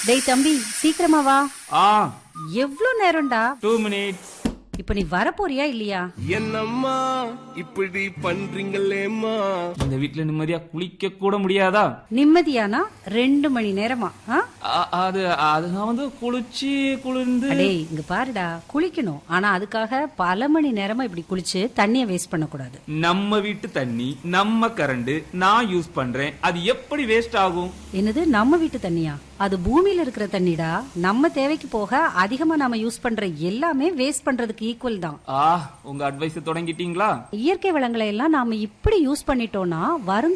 டேய் தம்பி சீக்கிரமா வா ஆ எவ்ளோ நேரம்டா டூ மினிட்ஸ் இப்ப நீ வரப்போறியா இல்லையா என்னம்மா இப்படி பண்றீங்களேம்மா இந்த வீட்ல நிம்மதியா குளிக்க கூட முடியாதா நிம்மதியானா ரெண்டு மணி நேரமா ஆ? அ- அது அது நான் வந்து குளிச்சு குளிர்ந்து அடேய் இங்க பாருடா குளிக்கணும் ஆனா அதுக்காக பல மணி நேரமா இப்படி குளிச்சு தண்ணிய வேஸ்ட் பண்ணக்கூடாது நம்ம வீட்டு தண்ணி நம்ம கரண்ட் நான் யூஸ் பண்றேன் அது எப்படி வேஸ்ட் ஆகும் என்னது நம்ம வீட்டு தண்ணியா அது பூமியில இருக்கிற தண்ணிடா நம்ம தேவைக்கு போக அதிகமா நாம யூஸ் பண்ற எல்லாமே வேஸ்ட் பண்றதுக்கு ஈக்குவல் தான் ஆ உங்க அட்வைஸ் தொடங்கிட்டீங்களா இயற்கை வளங்களை எல்லாம் நாம இப்படி யூஸ் பண்ணிட்டோம்னா வரும்